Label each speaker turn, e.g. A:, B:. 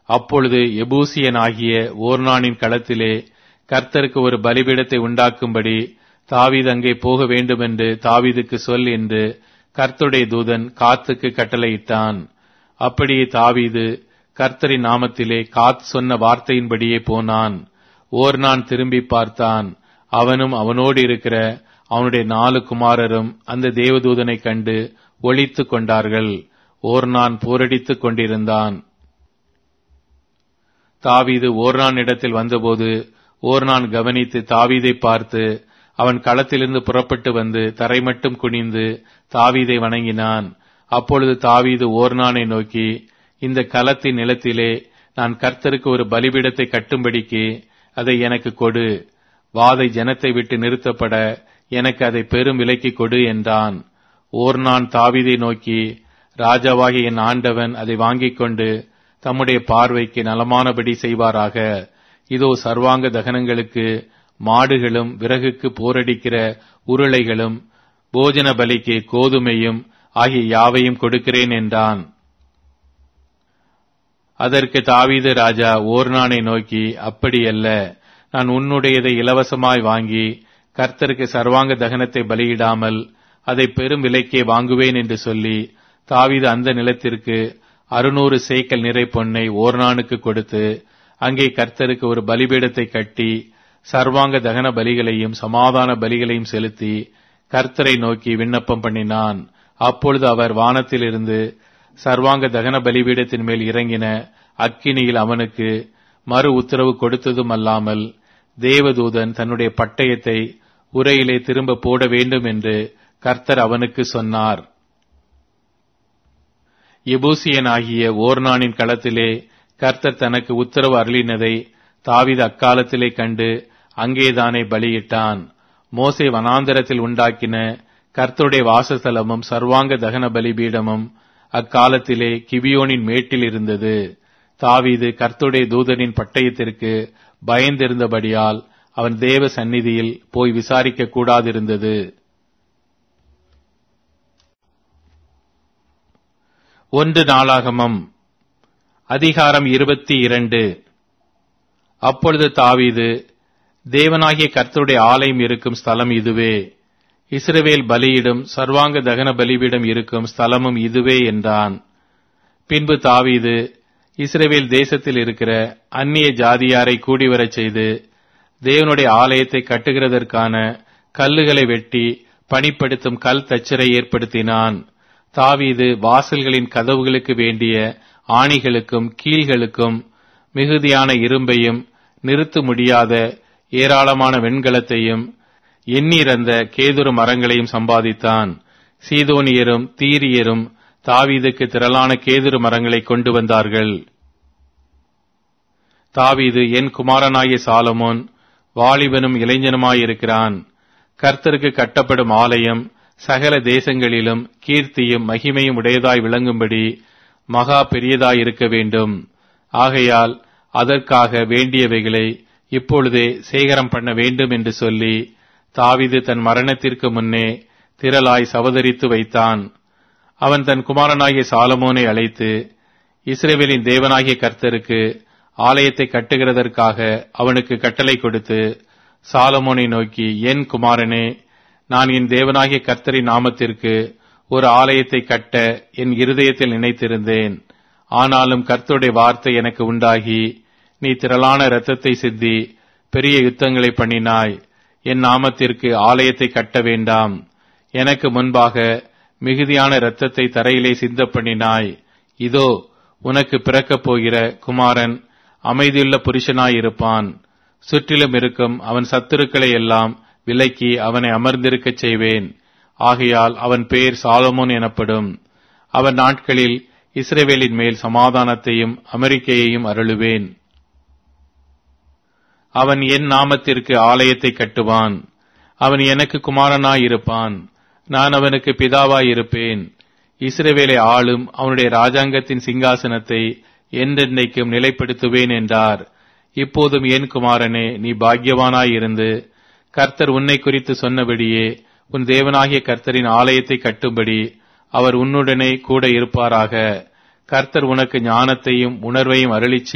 A: அப்பொழுது எபூசியனாகிய ஓர்னானின் களத்திலே கர்த்தருக்கு ஒரு பலிபீடத்தை உண்டாக்கும்படி தாவீது அங்கே போக வேண்டுமென்று தாவீதுக்கு சொல் என்று கர்த்தருடைய தூதன் காத்துக்கு கட்டளையிட்டான் அப்படியே தாவீது கர்த்தரின் நாமத்திலே காத் சொன்ன வார்த்தையின்படியே போனான் ஓர்னான் திரும்பி பார்த்தான் அவனும் அவனோடு இருக்கிற அவனுடைய நாலு குமாரரும் அந்த தேவதூதனை கண்டு ஒளித்துக் கொண்டார்கள் ஓர்னான் போரடித்துக் கொண்டிருந்தான் தாவீது ஓர்னான் இடத்தில் வந்தபோது ஓர்னான் கவனித்து தாவீதை பார்த்து அவன் களத்திலிருந்து புறப்பட்டு வந்து தரைமட்டும் குனிந்து தாவீதை வணங்கினான் அப்பொழுது தாவீது ஓர்னானை நோக்கி இந்த களத்தின் நிலத்திலே நான் கர்த்தருக்கு ஒரு பலிபீடத்தை கட்டும்படிக்கு அதை எனக்கு கொடு வாதை ஜனத்தை விட்டு நிறுத்தப்பட எனக்கு அதை பெரும் விலைக்கு கொடு என்றான் ஓர்னான் தாவீதை நோக்கி ராஜாவாகிய என் ஆண்டவன் அதை வாங்கிக் கொண்டு தம்முடைய பார்வைக்கு நலமானபடி செய்வாராக இதோ சர்வாங்க தகனங்களுக்கு மாடுகளும் விறகுக்கு போரடிக்கிற உருளைகளும் போஜன பலிக்கு கோதுமையும் ஆகிய யாவையும் கொடுக்கிறேன் என்றான் அதற்கு தாவீது ராஜா ஓர்னானை நோக்கி அப்படியல்ல நான் உன்னுடையதை இலவசமாய் வாங்கி கர்த்தருக்கு சர்வாங்க தகனத்தை பலியிடாமல் அதை பெரும் விலைக்கே வாங்குவேன் என்று சொல்லி தாவீது அந்த நிலத்திற்கு அறுநூறு சேக்கல் நிறை பொன்னை ஓர்னானுக்கு கொடுத்து அங்கே கர்த்தருக்கு ஒரு பலிபீடத்தை கட்டி சர்வாங்க தகன பலிகளையும் சமாதான பலிகளையும் செலுத்தி கர்த்தரை நோக்கி விண்ணப்பம் பண்ணினான் அப்பொழுது அவர் வானத்திலிருந்து சர்வாங்க தகன பலிபீடத்தின் மேல் இறங்கின அக்கினியில் அவனுக்கு மறு உத்தரவு கொடுத்ததும் அல்லாமல் தேவதூதன் தன்னுடைய பட்டயத்தை உரையிலே திரும்ப போட வேண்டும் என்று கர்த்தர் அவனுக்கு சொன்னார் எபூசியன் ஆகிய ஓர்னானின் களத்திலே கர்த்தர் தனக்கு உத்தரவு அருளினதை தாவித அக்காலத்திலே கண்டு அங்கேதானே பலியிட்டான் மோசே வனாந்தரத்தில் உண்டாக்கின கர்த்தருடைய வாசஸ்தலமும் சர்வாங்க தகன பலிபீடமும் அக்காலத்திலே கிபியோனின் மேட்டில் இருந்தது தாவீது கர்த்தருடைய தூதனின் பட்டயத்திற்கு பயந்திருந்தபடியால் அவன் தேவ சந்நிதியில் போய் விசாரிக்க கூடாதிருந்தது ஒன்று நாளாகமம் அதிகாரம் இருபத்தி இரண்டு அப்பொழுது தாவீது தேவனாகிய கர்த்தருடைய ஆலயம் இருக்கும் ஸ்தலம் இதுவே இஸ்ரவேல் பலியிடும் சர்வாங்க தகன பலிபீடம் இருக்கும் ஸ்தலமும் இதுவே என்றான் பின்பு தாவீது இஸ்ரவேல் தேசத்தில் இருக்கிற அந்நிய ஜாதியாரை கூடிவரச் செய்து தேவனுடைய ஆலயத்தை கட்டுகிறதற்கான கல்லுகளை வெட்டி பணிப்படுத்தும் கல் தச்சரை ஏற்படுத்தினான் தாவீது வாசல்களின் கதவுகளுக்கு வேண்டிய ஆணிகளுக்கும் கீழ்களுக்கும் மிகுதியான இரும்பையும் நிறுத்த முடியாத ஏராளமான வெண்கலத்தையும் எண்ணிறந்த கேதுரு மரங்களையும் சம்பாதித்தான் சீதோனியரும் தீரியரும் தாவீதுக்கு திரளான கேதுரு மரங்களை கொண்டு வந்தார்கள் தாவீது என் குமாரனாகிய சாலமோன் வாலிபனும் இளைஞனுமாயிருக்கிறான் கர்த்தருக்கு கட்டப்படும் ஆலயம் சகல தேசங்களிலும் கீர்த்தியும் மகிமையும் உடையதாய் விளங்கும்படி மகா பெரியதாய் இருக்க வேண்டும் ஆகையால் அதற்காக வேண்டியவைகளை இப்பொழுதே சேகரம் பண்ண வேண்டும் என்று சொல்லி தாவிது தன் மரணத்திற்கு முன்னே திரளாய் சவதரித்து வைத்தான் அவன் தன் குமாரனாகிய சாலமோனை அழைத்து இஸ்ரேவேலின் தேவனாகிய கர்த்தருக்கு ஆலயத்தை கட்டுகிறதற்காக அவனுக்கு கட்டளை கொடுத்து சாலமோனை நோக்கி என் குமாரனே நான் என் தேவனாகிய கர்த்தரின் நாமத்திற்கு ஒரு ஆலயத்தை கட்ட என் இருதயத்தில் நினைத்திருந்தேன் ஆனாலும் கர்த்தருடைய வார்த்தை எனக்கு உண்டாகி நீ திரளான இரத்தத்தை சிந்தி பெரிய யுத்தங்களை பண்ணினாய் என் நாமத்திற்கு ஆலயத்தை கட்ட வேண்டாம் எனக்கு முன்பாக மிகுதியான இரத்தத்தை தரையிலே சிந்த பண்ணினாய் இதோ உனக்கு பிறக்கப் போகிற குமாரன் அமைதியுள்ள புருஷனாயிருப்பான் சுற்றிலும் இருக்கும் அவன் சத்துருக்களை எல்லாம் விலக்கி அவனை அமர்ந்திருக்கச் செய்வேன் ஆகையால் அவன் பெயர் சாலமோன் எனப்படும் அவன் நாட்களில் இஸ்ரேவேலின் மேல் சமாதானத்தையும் அமெரிக்கையையும் அருளுவேன் அவன் என் நாமத்திற்கு ஆலயத்தை கட்டுவான் அவன் எனக்கு குமாரனாயிருப்பான் நான் அவனுக்கு பிதாவாயிருப்பேன் இஸ்ரவேலை ஆளும் அவனுடைய ராஜாங்கத்தின் சிங்காசனத்தை என்றென்றைக்கும் நிலைப்படுத்துவேன் என்றார் இப்போதும் என் குமாரனே நீ பாக்கியவானாயிருந்து கர்த்தர் உன்னை குறித்து சொன்னபடியே உன் தேவனாகிய கர்த்தரின் ஆலயத்தை கட்டும்படி அவர் உன்னுடனே கூட இருப்பாராக கர்த்தர் உனக்கு ஞானத்தையும் உணர்வையும் அருளிச்